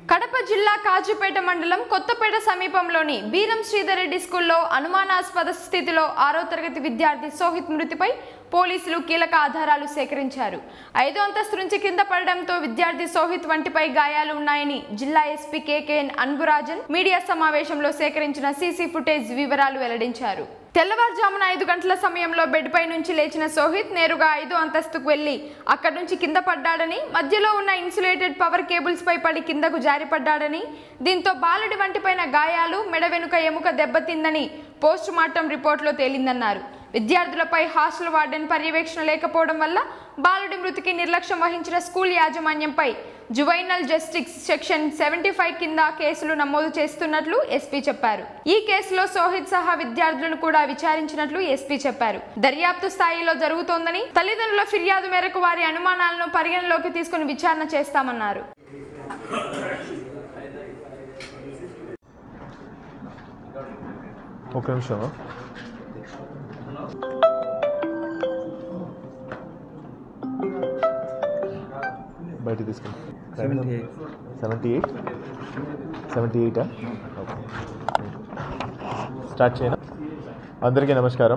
కడప జిల్లా కాజుపేట మండలం కొత్తపేట సమీపంలోని బీరం శ్రీధర్ రెడ్డి స్కూల్లో అనుమానాస్పద స్థితిలో ఆరో తరగతి విద్యార్థి సోహిత్ మృతిపై పోలీసులు కీలక ఆధారాలు సేకరించారు ఐదో అంతస్తు నుంచి కింద పడడంతో విద్యార్థి సోహిత్ వంటిపై గాయాలు ఉన్నాయని జిల్లా ఎస్పీ కేకేఎన్ అన్బురాజన్ మీడియా సమావేశంలో సేకరించిన సీసీ ఫుటేజ్ వివరాలు వెల్లడించారు తెల్లవారుజామున ఐదు గంటల సమయంలో బెడ్ పై నుంచి లేచిన సోహిత్ నేరుగా ఐదో అంతస్తుకు వెళ్లి అక్కడి నుంచి కింద పడ్డాడని మధ్యలో ఉన్న ఇన్సులేటెడ్ పవర్ కేబుల్స్ పై పడి కిందకు జారిపడ్డాడని దీంతో బాలుడి వంటిపైన గాయాలు మెడ వెనుక ఎముక దెబ్బతిందని పోస్ట్ మార్టం రిపోర్టులో తేలిందన్నారు విద్యార్థులపై హాస్టల్ వార్డెన్ పర్యవేక్షణ లేకపోవడం వల్ల బాలుడి మృతికి నిర్లక్ష్యం వహించిన స్కూల్ యాజమాన్యంపై juvenile justice section seventy five కింద కేసులు నమోదు చేస్తున్నట్లు ఎస్పీ చెప్పారు ఈ కేసులో సోహిత్ సహా విద్యార్థులను కూడా విచారించినట్లు ఎస్పీ చెప్పారు దర్యాప్తు స్థాయిలో జరుగుతోందని తల్లిదండ్రుల ఫిర్యాదు మేరకు వారి అనుమానాలను పరిగణలోకి తీసుకుని విచారణ చేస్తామన్నారు ఒక నిమిషం బయట తీసుకుని seventy eight seventy eight seventy ఎయిటా ఓకే స్టార్ట్ చేయనా అందరికీ నమస్కారం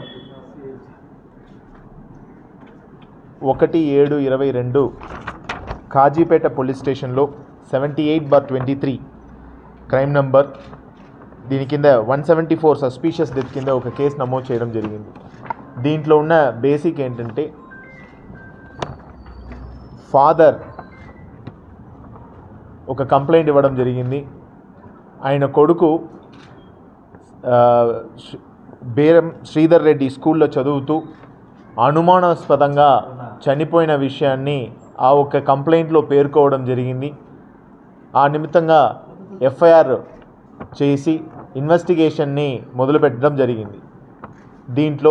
ఒకటి ఏడు ఇరవై రెండు కాజీపేట పోలీస్ స్టేషన్లో seventy eight bar twenty three crime number దీని కింద one seventy four suspicious death కింద ఒక కేసు నమోదు చేయడం జరిగింది దీంట్లో ఉన్న బేసిక్ ఏంటంటే ఫాదర్ ఒక కంప్లైంట్ ఇవ్వడం జరిగింది ఆయన కొడుకు ఆ, శ్రీ- బేరం శ్రీధర్ రెడ్డి స్కూల్లో చదువుతూ అనుమానాస్పదంగా చనిపోయిన విషయాన్ని ఆ ఒక్క కంప్లైంట్లో పేర్కోవడం జరిగింది ఆ నిమిత్తంగా ఎఫ్ఐఆర్ చేసి ఇన్వెస్టిగేషన్ని మొదలుపెట్టడం జరిగింది దీంట్లో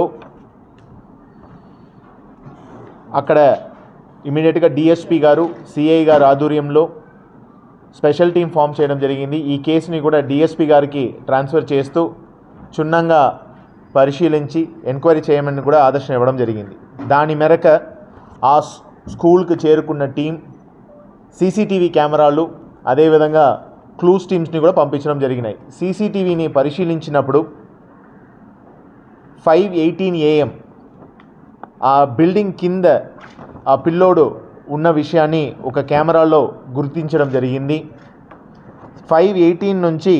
అక్కడ ఇమీడియట్గా డిఎస్పి గారు సిఐ గారు ఆధ్వర్యంలో స్పెషల్ టీం ఫామ్ చేయడం జరిగింది ఈ కేసుని కూడా డిఎస్పి గారికి ట్రాన్స్ఫర్ చేస్తూ క్షుణ్ణంగా పరిశీలించి ఎంక్వైరీ చేయమని కూడా ఆదేశం ఇవ్వడం జరిగింది దాని మేరకు ఆ స్- స్కూల్కి చేరుకున్న టీం సీసీటీవీ కెమెరాలు అదేవిధంగా క్లూస్ టీమ్స్ని కూడా పంపించడం జరిగినాయి సీసీటీవీని పరిశీలించినప్పుడు ఫైవ్ ఎయిటీన్ ఏఎం ఆ బిల్డింగ్ కింద ఆ పిల్లోడు ఉన్న విషయాన్ని ఒక కెమెరాలో గుర్తించడం జరిగింది ఫైవ్ ఎయిటీన్ నుంచి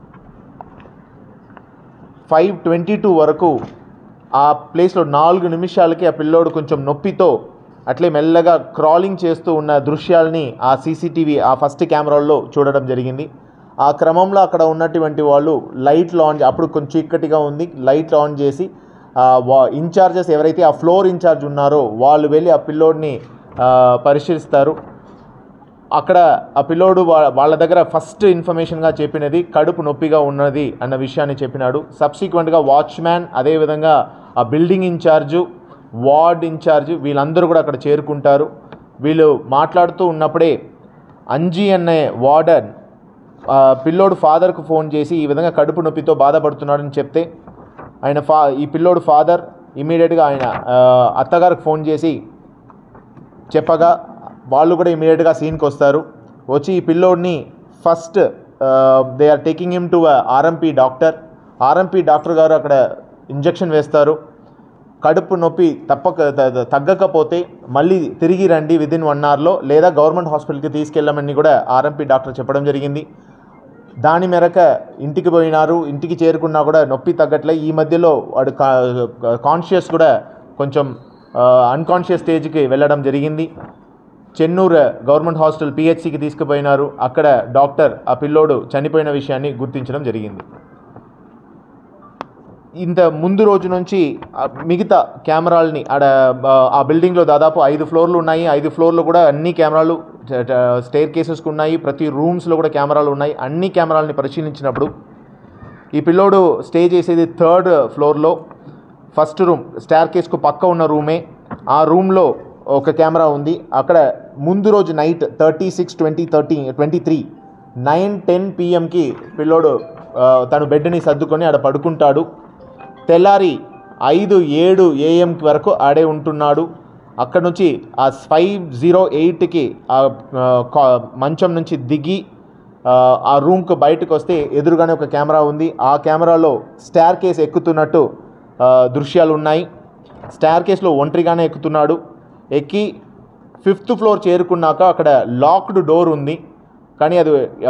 ఫైవ్ ట్వంటీ టూ వరకు ఆ ప్లేస్లో నాలుగు నిమిషాలకి ఆ పిల్లోడు కొంచెం నొప్పితో అట్లే మెల్లగా క్రాలింగ్ చేస్తూ ఉన్న దృశ్యాల్ని ఆ సీసీటీవీ ఆ ఫస్ట్ కెమెరాల్లో చూడడం జరిగింది ఆ క్రమంలో అక్కడ ఉన్నటువంటి వాళ్ళు లైట్లు ఆన్ అప్పుడు కొంచెం చీకటిగా ఉంది లైట్లు ఆన్ చేసి ఆ వా ఇన్ఛార్జెస్ ఎవరైతే ఆ ఫ్లోర్ ఇన్ఛార్జ్ ఉన్నారో వాళ్ళు వెళ్ళి ఆ పిల్లోడిని ఆ, పరిశీలిస్తారు అక్కడ ఆ పిల్లోడు వా- వాళ్ళ దగ్గర ఫస్ట్ ఇన్ఫర్మేషన్గా చెప్పినది కడుపు నొప్పిగా ఉన్నది అన్న విషయాన్ని చెప్పినాడు సబ్సిక్వెంట్గా వాచ్మ్యాన్ అదేవిధంగా ఆ బిల్డింగ్ ఇన్ఛార్జు వార్డ్ ఇన్ఛార్జ్ వీళ్ళందరూ కూడా అక్కడ చేరుకుంటారు వీళ్ళు మాట్లాడుతూ ఉన్నప్పుడే అంజీ అనే వార్డన్ ఆ, పిల్లోడు ఫాదర్కు ఫోన్ చేసి ఈ విధంగా కడుపు నొప్పితో బాధపడుతున్నాడని చెప్తే ఆయన ఫా ఈ పిల్లోడు ఫాదర్ ఇమీడియట్గా ఆయన ఆ, అత్తగారికి ఫోన్ చేసి చెప్పగా వాళ్ళు కూడా ఇమీడియట్గా సీన్కి వస్తారు వచ్చి ఈ పిల్లోడిని first they are taking him to RMP doctor RMP doctor గారు అక్కడ ఇంజెక్షన్ వేస్తారు కడుపు నొప్పి తప్పక త- త- తగ్గకపోతే మళ్ళీ తిరిగి రండి విదిన్ వన్ అవర్లో లేదా గవర్నమెంట్ హాస్పిటల్కి తీసుకెళ్ళమని కూడా ఆర్ఎంపీ డాక్టర్ చెప్పడం జరిగింది దాని మేరకు ఇంటికి పోయినారు ఇంటికి చేరుకున్నా కూడా నొప్పి తగ్గట్లే ఈ మధ్యలో వాడు కాన్షియస్ కూడా కొంచెం అన్కాన్షియస్ స్టేజ్కి వెళ్ళడం జరిగింది చెన్నూరు గవర్నమెంట్ హాస్టల్ పిహెచ్సికి తీసుకుపోయినారు అక్కడ డాక్టర్ ఆ పిల్లోడు చనిపోయిన విషయాన్ని గుర్తించడం జరిగింది ఇంత ముందు రోజు నుంచి ఆ మిగతా కెమెరాలని ఆడ ఆ, ఆ బిల్డింగ్లో దాదాపు ఐదు ఫ్లోర్లు ఉన్నాయి ఐదు ఫ్లోర్లు కూడా అన్ని కెమెరాలు స్టేర్ కేసెస్కి ఉన్నాయి ప్రతి రూమ్స్లో కూడా కెమెరాలు ఉన్నాయి అన్ని కెమెరాలని పరిశీలించినప్పుడు ఈ పిల్లోడు స్టే చేసేది థర్డ్ ఫ్లోర్లో ఫస్ట్ రూమ్ స్టార్ కేస్కు పక్క ఉన్న రూమే ఆ రూమ్లో ఒక కెమెరా ఉంది అక్కడ ముందు రోజు night thirty six twenty thirty twenty three nine ten పిఎంకి పిల్లోడు ఆ, తను బెడ్ని సర్దుకొని ఆడ పడుకుంటాడు తెల్లారి ఐదు ఏడు ఏఎం వరకు ఆడే ఉంటున్నాడు అక్కడ నుంచి ఆ ఫైవ్ జీరో ఎయిట్కి ఆ ఆ, కా- మంచం నుంచి దిగి ఆ, ఆ రూమ్కి బయటకు వస్తే ఎదురుగానే ఒక కెమెరా ఉంది ఆ కెమెరాలో స్టార్ కేస్ ఎక్కుతున్నట్టు ఆ, దృశ్యాలు ఉన్నాయి స్టార్ కేస్లో ఒంటరిగానే ఎక్కుతున్నాడు ఎక్కి ఫిఫ్త్ ఫ్లోర్ చేరుకున్నాక అక్కడ లాక్డ్ డోర్ ఉంది కానీ అది ఆ,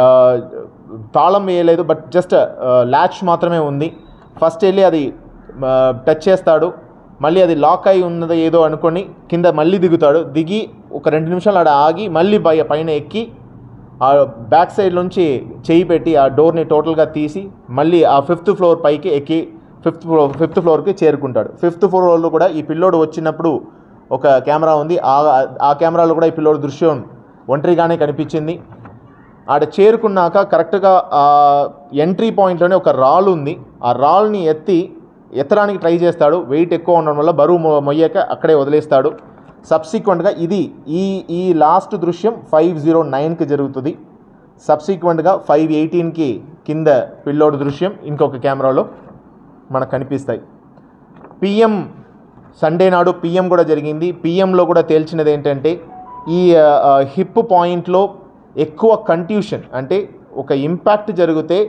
తాళం వేయలేదు బట్ జస్ట్ ల్యాచ్ మాత్రమే ఉంది ఫస్ట్ వెళ్ళి అది ఆ, టచ్ చేస్తాడు మళ్ళీ అది లాక్ అయి ఉన్నది ఏదో అనుకొని కింద మళ్ళీ దిగుతాడు దిగి ఒక రెండు నిమిషాలు ఆడ ఆగి మళ్ళీ పై పైన ఎక్కి ఆ బ్యాక్ సైడ్ నుంచి చేయి పెట్టి ఆ డోర్ని టోటల్గా తీసి మళ్ళీ ఆ ఫిఫ్త్ ఫ్లోర్ పైకి ఎక్కి ఫిఫ్త్ ఫ్లోర్ ఫిఫ్త్ ఫ్లోర్కి చేరుకుంటాడు ఫిఫ్త్ ఫ్లోర్లో కూడా ఈ పిల్లోడు వచ్చినప్పుడు ఒక కెమెరా ఉంది ఆ ఆ కెమెరాలో కూడా ఈ పిల్లోడు దృశ్యం ఒంటరిగానే కనిపించింది ఆడ చేరుకున్నాక కరెక్ట్గా ఆ ఎంట్రీ పాయింట్లోనే ఒక రాళ్ళు ఉంది ఆ రాళ్ళని ఎత్తి ఎత్తడానికి ట్రై చేస్తాడు వెయిట్ ఎక్కువ ఉండడం వల్ల బరువు మొ- మొయ్యాక అక్కడే వదిలేస్తాడు సబ్సిక్వెంట్గా ఇది ఈ ఈ లాస్ట్ దృశ్యం ఫైవ్ జీరో నైన్కి జరుగుతుంది సబ్సిక్వెంట్గా ఫైవ్ ఎయిటీన్కి కింద పిల్లోడు దృశ్యం ఇంకొక కెమెరాలో మనకు కనిపిస్తాయి పిఎం సండే నాడు పిఎం కూడా జరిగింది పిఎంలో కూడా తేల్చినది ఏంటంటే ఈ హిప్ పాయింట్లో ఎక్కువ కంట్యూషన్ అంటే ఒక ఇంపాక్ట్ జరిగితే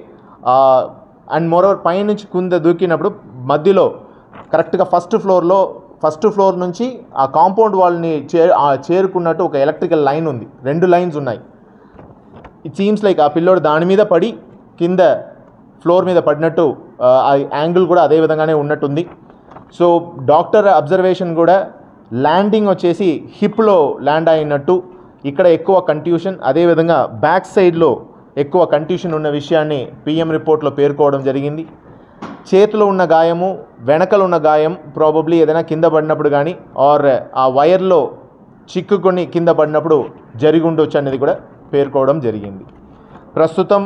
అండ్ మోరోవర్ పైనుంచి కింద దూకినప్పుడు మధ్యలో కరెక్ట్గా ఫస్ట్ ఫ్లోర్లో ఫస్ట్ ఫ్లోర్ నుంచి ఆ కాంపౌండ్ వాళ్ళని చే ఆ చేరుకున్నట్టు ఒక ఎలక్ట్రికల్ లైన్ ఉంది రెండు లైన్స్ ఉన్నాయి ఇట్ సీమ్స్ లైక్ ఆ పిల్లోడు దాని మీద పడి కింద ఫ్లోర్ మీద పడినట్టు ఆ, ఆ యాంగిల్ కూడా అదే విధంగానే ఉన్నట్టుంది సో డాక్టర్ అబ్జర్వేషన్ కూడా ల్యాండింగ్ వచ్చేసి హిప్లో ల్యాండ్ అయినట్టు ఇక్కడ ఎక్కువ కంట్యూషన్ అదేవిధంగా బ్యాక్ సైడ్లో ఎక్కువ కంట్యూషన్ ఉన్న విషయాన్ని పిఎం రిపోర్ట్లో పేర్కోవడం జరిగింది చేతిలో ఉన్న గాయము వెనకలు ఉన్న గాయం ప్రాబబ్లీ ఏదైనా కింద పడినప్పుడు కానీ ఆర్ ఆ వైర్లో చిక్కుకొని కింద పడినప్పుడు జరిగి ఉండొచ్చు అనేది కూడా పేర్కోవడం జరిగింది ప్రస్తుతం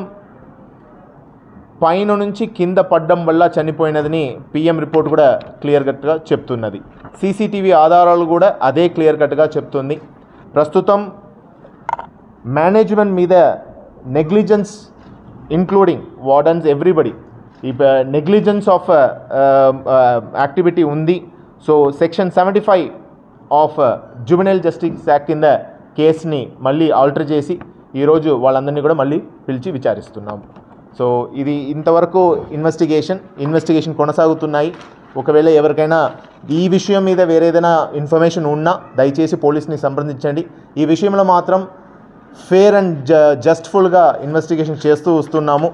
పైన నుంచి కింద పడ్డం వల్ల చనిపోయినదని పిఎం రిపోర్ట్ కూడా క్లియర్ కట్గా చెప్తున్నది సీసీటీవీ ఆధారాలు కూడా అదే క్లియర్ కట్గా చెప్తుంది ప్రస్తుతం మేనేజ్మెంట్ మీద నెగ్లిజెన్స్ ఇంక్లూడింగ్ వార్డన్స్ ఎవ్రీబడి ఈ నెగ్లిజెన్స్ ఆఫ్ యాక్టివిటీ ఉంది so section seventy five of juvenile justice act కింద కేసుని మళ్ళీ ఆల్టర్ చేసి ఈరోజు వాళ్ళందరినీ కూడా మళ్ళీ పిలిచి విచారిస్తున్నాం సో ఇది ఇంతవరకు ఇన్వెస్టిగేషన్ ఇన్వెస్టిగేషన్ కొనసాగుతున్నాయి ఒకవేళ ఎవరికైనా ఈ విషయం మీద వేరే ఏదైనా ఇన్ఫర్మేషన్ ఉన్నా దయచేసి పోలీస్ని సంప్రదించండి ఈ విషయంలో మాత్రం ఫేర్ అండ్ జ జస్ట్ఫుల్గా ఇన్వెస్టిగేషన్ చేస్తూ వస్తున్నాము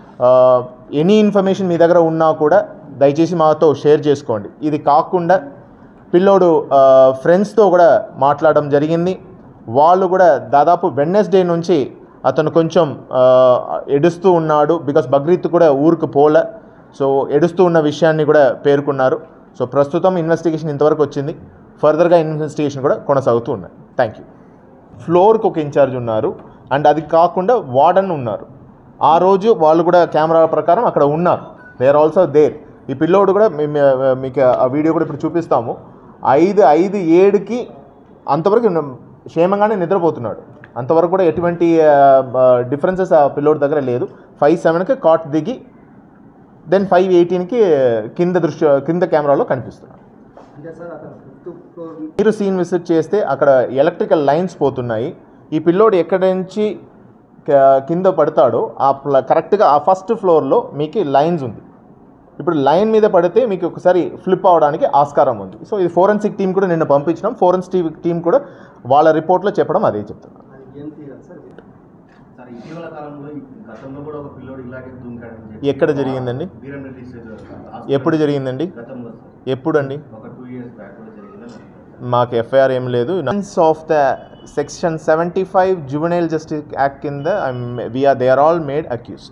ఎనీ ఇన్ఫర్మేషన్ మీ దగ్గర ఉన్నా కూడా దయచేసి మాతో షేర్ చేసుకోండి ఇది కాకుండా పిల్లోడు ఫ్రెండ్స్తో కూడా మాట్లాడడం జరిగింది వాళ్ళు కూడా దాదాపు వెడ్నెస్డే నుంచి అతను కొంచెం ఆ, ఎడుస్తూ ఉన్నాడు బికాస్ బక్రీద్ కూడా ఊరికి పోలే సో ఎడుస్తూ ఉన్న విషయాన్ని కూడా పేర్కొన్నారు సో ప్రస్తుతం ఇన్వెస్టిగేషన్ ఇంతవరకు వచ్చింది ఫర్దర్గా ఇన్వెస్టిగేషన్ కూడా కొనసాగుతూ ఉన్నాయి థ్యాంక్ యూ ఫ్లోర్కి ఒక ఇన్ఛార్జ్ ఉన్నారు అండ్ అది కాకుండా వార్డన్ ఉన్నారు ఆ రోజు వాళ్ళు కూడా కెమెరా ప్రకారం అక్కడ ఉన్నారు దే ఆర్ ఆల్సో దేర్ ఈ పిల్లోడు కూడా మీ- మీ- మీకు ఆ వీడియో కూడా ఇప్పుడు చూపిస్తాము ఐదు ఐదు ఏడుకి అంతవరకు న- క్షేమంగానే నిద్రపోతున్నాడు అంతవరకు కూడా ఎటువంటి డిఫరెన్సెస్ ఆ పిల్లోడి దగ్గర లేదు ఫైవ్ సెవెన్కి కాట్ దిగి దెన్ ఫైవ్ ఎయిటీన్కి కింద దృశ్య కింద కెమెరాలో కనిపిస్తున్నాడు అంటే సార్ అతను ఫిఫ్త్ ఫ్లోర్ మీరు సీన్ విజిట్ చేస్తే అక్కడ ఎలక్ట్రికల్ లైన్స్ పోతున్నాయి ఈ పిల్లోడు ఎక్కడి నుంచి క- కింద పడతాడో ఆ ప్ల- కరెక్ట్గా ఆ ఫస్ట్ ఫ్లోర్లో మీకు లైన్స్ ఉంది ఇప్పుడు లైన్ మీద పడితే మీకు ఒకసారి ఫ్లిప్ అవడానికి ఆస్కారం ఉంది సో ఇది ఫోరెన్సిక్ టీం కూడా నిన్న పంపించినాం ఫోరెన్సిక్ టీం కూడా వాళ్ళ రిపోర్ట్లో చెప్పడం అదే చెప్తున్నారు అది ఏం తీయాలి సార్ సార్ ఇటీవల కాలంలో ఈ గతంలో కూడా ఒక పిల్లోడు ఇలాగే దుంకాడని చెప్పి ఎక్కడ జరిగిందండి వీరం రెడ్డి స్టేజ్ ఎప్పుడు జరిగిందండి గతంలో సార్ ఎప్పుడు అండి ఒక టూ ఇయర్స్ బ్యాక్ కూడా జరిగిందని అనుకుంటాను. మాకు ఎఫ్ఐఆర్ ఏం లేదు of the section seventy five juvenile justice act కింద we are they are all made accused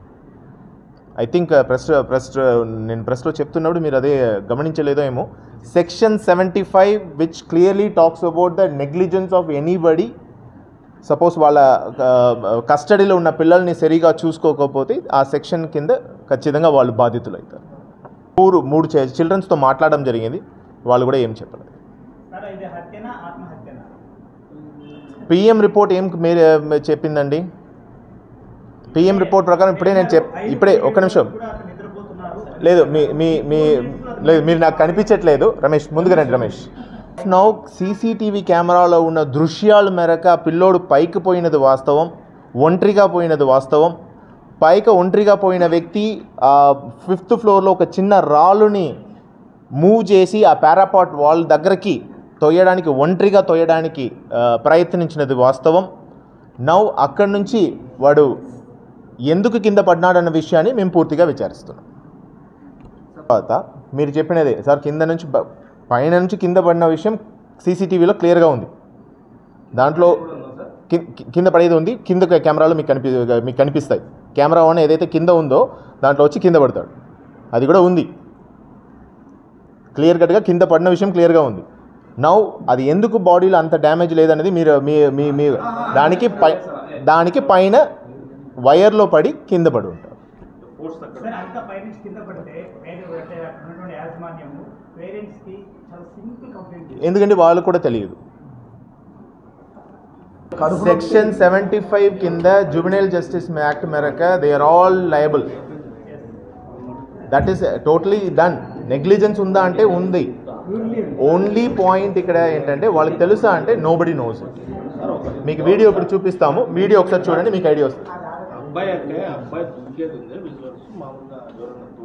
I think press press నేను ప్రెస్లో చెప్తున్నప్పుడు మీరు అదే గమనించలేదో ఏమో section seventy five which clearly talks about the negligence of anybody suppose వాళ్ళ కస్టడీలో ఉన్న పిల్లల్ని సరిగా చూసుకోకపోతే ఆ సెక్షన్ కింద ఖచ్చితంగా వాళ్ళు బాధితులు అవుతారు మూడు మూడు చిల్డ్రన్స్తో మాట్లాడడం జరిగింది వాళ్ళు కూడా ఏం చెప్పలేదు సార్ ఇది హత్యనా ఆత్మహత్యనా పిఎం రిపోర్ట్ ఏం మీరు మీరు చెప్పిందండి పిఎం రిపోర్ట్ ప్రకారం ఇప్పుడే నేను చెప్ ఇప్పుడే ఒక్క నిమిషం కూడా అతను నిద్రపోతున్నారు లేదు మీ మీ మీ లేదు మీరు నాకు కనిపించట్లేదు రమేష్ ముందుగా రండి రమేష్ నౌ సీసీటీవీ కెమెరాలో ఉన్న దృశ్యాల మేరకు ఆ పిల్లోడు పైకి పోయినది వాస్తవం ఒంటరిగా పోయినది వాస్తవం పైక ఒంటరిగా పోయిన వ్యక్తి ఆ ఫిఫ్త్ ఫ్లోర్లో ఒక చిన్న రాళ్ళుని మూవ్ చేసి ఆ పారాపాట్ వాల్ దగ్గరికి తొయ్యడానికి ఒంటరిగా తొయ్యడానికి ఆ, ప్రయత్నించినది వాస్తవం నౌ అక్కడి నుంచి వాడు ఎందుకు కింద పడ్డాడన్న విషయాన్ని మేము పూర్తిగా విచారిస్తున్నాం తర్వాత మీరు చెప్పినదే సార్ కింద నుంచి బ- పైన నుంచి కింద పడిన విషయం సీసీటీవీలో క్లియర్గా ఉంది దాంట్లో కి- కి- కింద పడేది ఉంది కింద కెమెరాలో మీకు కనిపి మీకు కనిపిస్తాయి కెమెరా వన్ ఏదైతే కింద ఉందో దాంట్లో వచ్చి కింద పడతాడు అది కూడా ఉంది క్లియర్ కట్గా కింద పడిన విషయం క్లియర్గా ఉంది నౌ అది ఎందుకు బాడీలో అంత డ్యామేజ్ లేదనేది మీరు మీ మీ మీ దానికి పై దానికి పైన వైర్లో పడి కింద పడి ఉంటారు సార్ అంత పైనుంచి కింద పడితే వేరే అంటే అక్కడ ఉన్నటువంటి యాజమాన్యము పేరెంట్స్ కి చాలా సింపుల్ కంప్లైంట్ ఎందుకంటే వాళ్ళు కూడా తెలియదు సెక్షన్ సెవెంటీ ఫైవ్ కింద జుబినైల్ జస్టిస్ యాక్ట్ మేరకు they are all liable that is totally done negligence ఉందా అంటే ఉంది ఓన్లీ పాయింట్ ఇక్కడ ఏంటంటే వాళ్ళకి తెలుసా అంటే నో బడీ నోస్ మీకు వీడియో ఇప్పుడు చూపిస్తాము వీడియో ఒకసారి చూడండి మీకు ఐడియా వస్తుంది అబ్బాయి అంటే అబ్బాయి దుంకేది ఉంది విజువల్స్ మామూలుగా దూరం